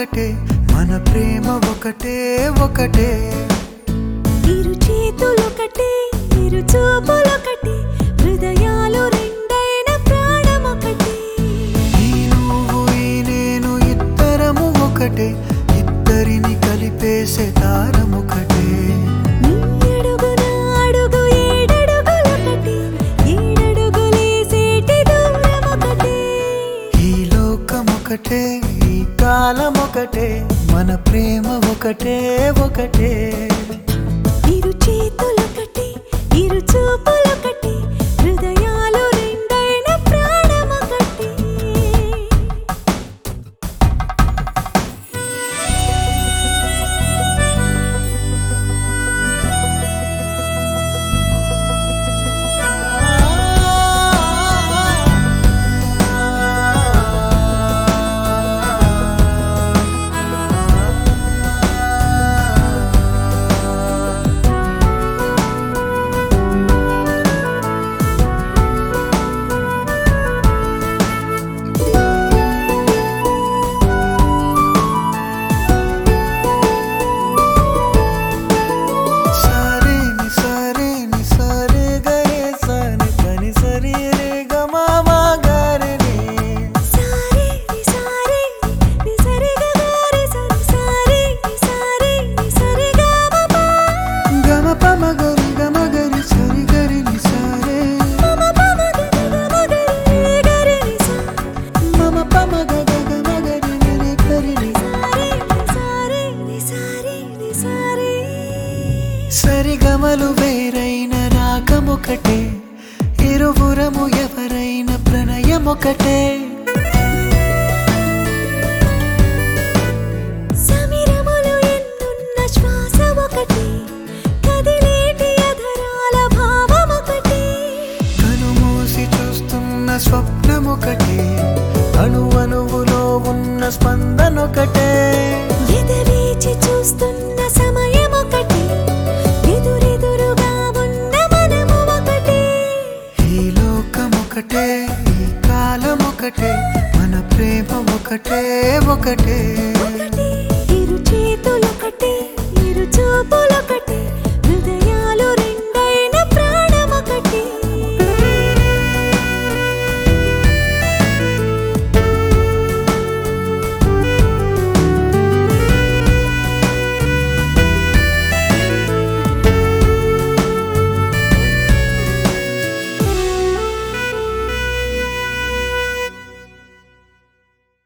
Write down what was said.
ఒకటే మన ప్రేమ ఒకటే ఒకటే ఇరు చేతులొకటే ఇరు చూపులొకటే హృదయాలు రెండైన ప్రాణమొకటే ఈ నువ్వు ఈ నేను ఇద్దరము ఒకటే ఇద్దరిని కలిపేసే దారం ఒకటే నీ అడుగున అడుగు ఏడడుగులొకటే ఏడడుగులేసేటి దూరమొకటే ఈ లోకం ఒకటే ఈ కాలం ఒకటే మన ప్రేమ ఒకటే ఒకటే ఇరు చేతులొకటే ఇరు చూపులొకటే హృదయాలు రెండైన ప్రాణమొకటే సరే ని సరే ని సరే గరే సని పని సరి రే గమా మా గరే ని సారే ని సారే ని సరి గ గారే సరి సారే ని సారే ని సరి గ మ ప గమ పమ గరి గమ గరి సరి గరి ని సరే మ ప మ గ గ మ గ రి గరి ని సా మమ పమ గ గ గమ గరి ని ని గరి ని సారే ని సారే ని సారే ని సారే సరి గమలు వేరైన రాగమొకటే ఇరువురము ఎవరైన ప్రణయమొకటే సమిరములు ఎన్నున్న శ్వాస ఒకటి కదిలేటి అధరాల భావం ఒకటి కనుమూసి చూస్తున్న స్వప్నమొకటే అణు అణువులో ఉన్న స్పందనొకటే ఎదవేచి చూస్తున్న సమయం ఒకటి ఎదురెదురుగా ఉన్న మనము ఒకటి ఈ లోకం ఒకటే ఈ కాలం ఒకటే మన ప్రేమ ఒకటే ఒకటే ఒకటి ఇరు చేతులొకటి ఇరు చూపులొకటి